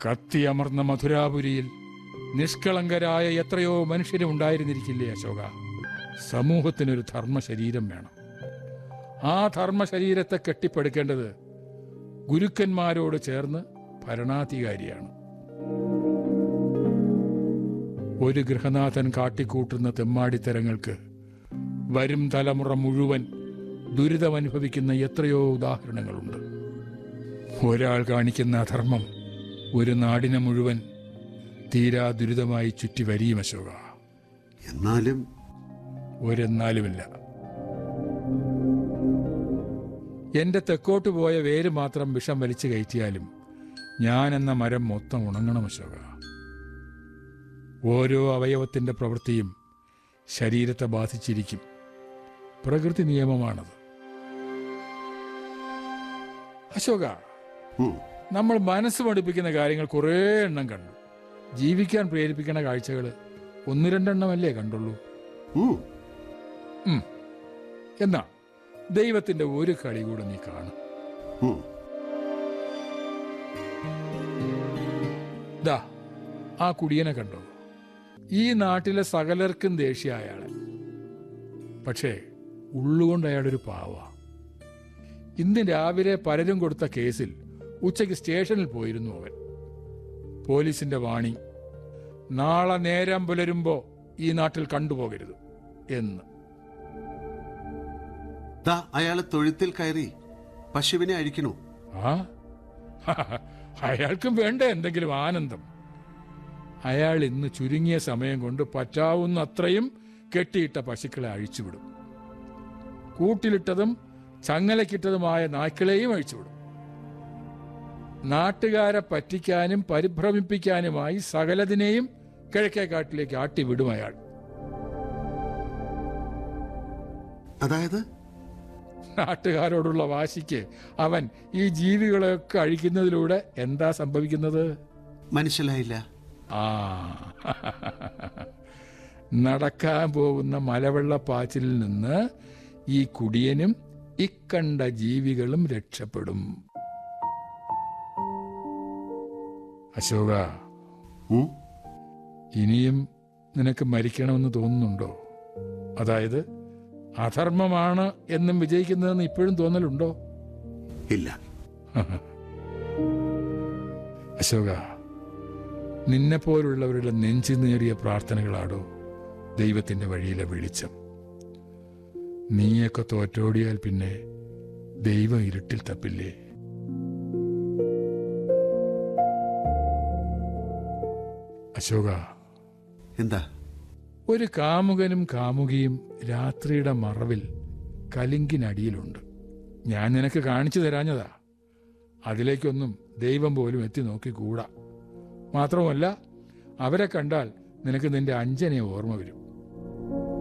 കത്തിയമർന്ന മധുരാപുരിയിൽ നിഷ്കളങ്കരായ എത്രയോ മനുഷ്യരും ഉണ്ടായിരുന്നിരിക്കില്ലേ അശോക സമൂഹത്തിനൊരു ധർമ്മ ശരീരം വേണം ആ ധർമ്മ ശരീരത്തെ കെട്ടിപ്പടുക്കേണ്ടത് ഗുരുക്കന്മാരോട് ചേർന്ന് ഭരണാധികാരിയാണ് ഒരു ഗൃഹനാഥൻ കാട്ടിക്കൂട്ടുന്ന തെമ്മാടിത്തരങ്ങൾക്ക് വരും തലമുറ മുഴുവൻ ദുരിതമനുഭവിക്കുന്ന എത്രയോ ഉദാഹരണങ്ങളുണ്ട് ഒരാൾ കാണിക്കുന്ന അധർമ്മം ഒരു നാടിനെ മുഴുവൻ തീരാ ദുരിതമായി ചുറ്റി വരിയും അശോക എന്നാലും ഒരെന്നാലുമില്ല എന്റെ തെക്കോട്ട് പോയ വേര് മാത്രം വിഷം വലിച്ചു കയറ്റിയാലും ഞാൻ എന്ന മരം മൊത്തം ഉണങ്ങണം അശോക ഓരോ അവയവത്തിന്റെ പ്രവൃത്തിയും ശരീരത്തെ ബാധിച്ചിരിക്കും പ്രകൃതി നിയമമാണത് അശോക ഉം, നമ്മൾ മനസ്സ് പഠിപ്പിക്കുന്ന കാര്യങ്ങൾ കുറേ എണ്ണം കണ്ടു ജീവിക്കാൻ പ്രേരിപ്പിക്കുന്ന കാഴ്ചകൾ ഒന്ന് രണ്ടെണ്ണമല്ലേ കണ്ടുള്ളൂ ഉം, ഉം. എന്നാ ദൈവത്തിന്റെ ഒരു കളി കൂടെ നീ കാണും ഉം. ദാ ആ കുടിയനെ കണ്ടോ ഈ നാട്ടിലെ സകലർക്കും ദേഷ്യ അയാളെ പക്ഷേ ഉള്ളുകൊണ്ട് അയാളൊരു പാവ ഇന്ന് രാവിലെ പലരും കൊടുത്ത കേസിൽ ഉച്ചയ്ക്ക് സ്റ്റേഷനിൽ പോയിരുന്നു അവൻ പോലീസിന്റെ വാണി നാളെ നേരം പുലരുമ്പോ ഈ നാട്ടിൽ കണ്ടുപോകരുത് എന്ന് ദാ അയാള് തൊഴുത്തിൽ കയറി പശുവിനെ അഴിക്കണു ആ അയാൾക്കും വേണ്ട എന്തെങ്കിലും ആനന്ദം അയാൾ ഇന്ന് ചുരുങ്ങിയ സമയം കൊണ്ട് പറ്റാവുന്ന അത്രയും കെട്ടിയിട്ട പശുക്കളെ അഴിച്ചുവിടും കൂട്ടിലിട്ടതും ചങ്ങലക്കിട്ടതുമായ നായ്ക്കളെയും അഴിച്ചുവിടും നാട്ടുകാരെ പറ്റിക്കാനും പരിഭ്രമിപ്പിക്കാനുമായി സകലതിനെയും കിഴക്കേക്കാട്ടിലേക്ക് ആട്ടിവിടും അയാൾ അതായത് നാട്ടുകാരോടുള്ള വാശിക്ക് അവൻ ഈ ജീവികളെയൊക്കെ അഴിക്കുന്നതിലൂടെ എന്താ സംഭവിക്കുന്നത് മനസ്സിലായില്ല ആ നടക്കാൻ പോകുന്ന മലവെള്ളപ്പാച്ചിലിൽ നിന്ന് ഈ കുടിയനും ഇക്കണ്ട ജീവികളും രക്ഷപ്പെടും അശോക ഉം, ഇനിയും നിനക്ക് മരിക്കണമെന്ന് തോന്നുന്നുണ്ടോ അതായത് അധർമ്മമാണ് എന്നും വിജയിക്കുന്നതെന്ന് ഇപ്പോഴും തോന്നലുണ്ടോ ഇല്ല അശോക നിന്നെപ്പോലുള്ളവരുടെ നെഞ്ചു നേറിയ പ്രാർത്ഥനകളാടോ ദൈവത്തിന്റെ വഴിയിലെ വെളിച്ചം നീയൊക്കെ തോറ്റോടിയാൽ പിന്നെ ദൈവം ഇരുട്ടിൽ തപ്പില്ലേ അശോക എന്താ ഒരു കാമുകനും കാമുകിയും രാത്രിയുടെ മറവിൽ കലിങ്കിനടിയിലുണ്ട് ഞാൻ നിനക്ക് കാണിച്ചു തരാഞ്ഞതാ അതിലേക്കൊന്നും ദൈവം പോലും എത്തി നോക്കിക്കൂടാ മാത്രമല്ല അവരെ കണ്ടാൽ നിനക്ക് നിന്റെ അഞ്ജനെ ഓർമ്മ വരും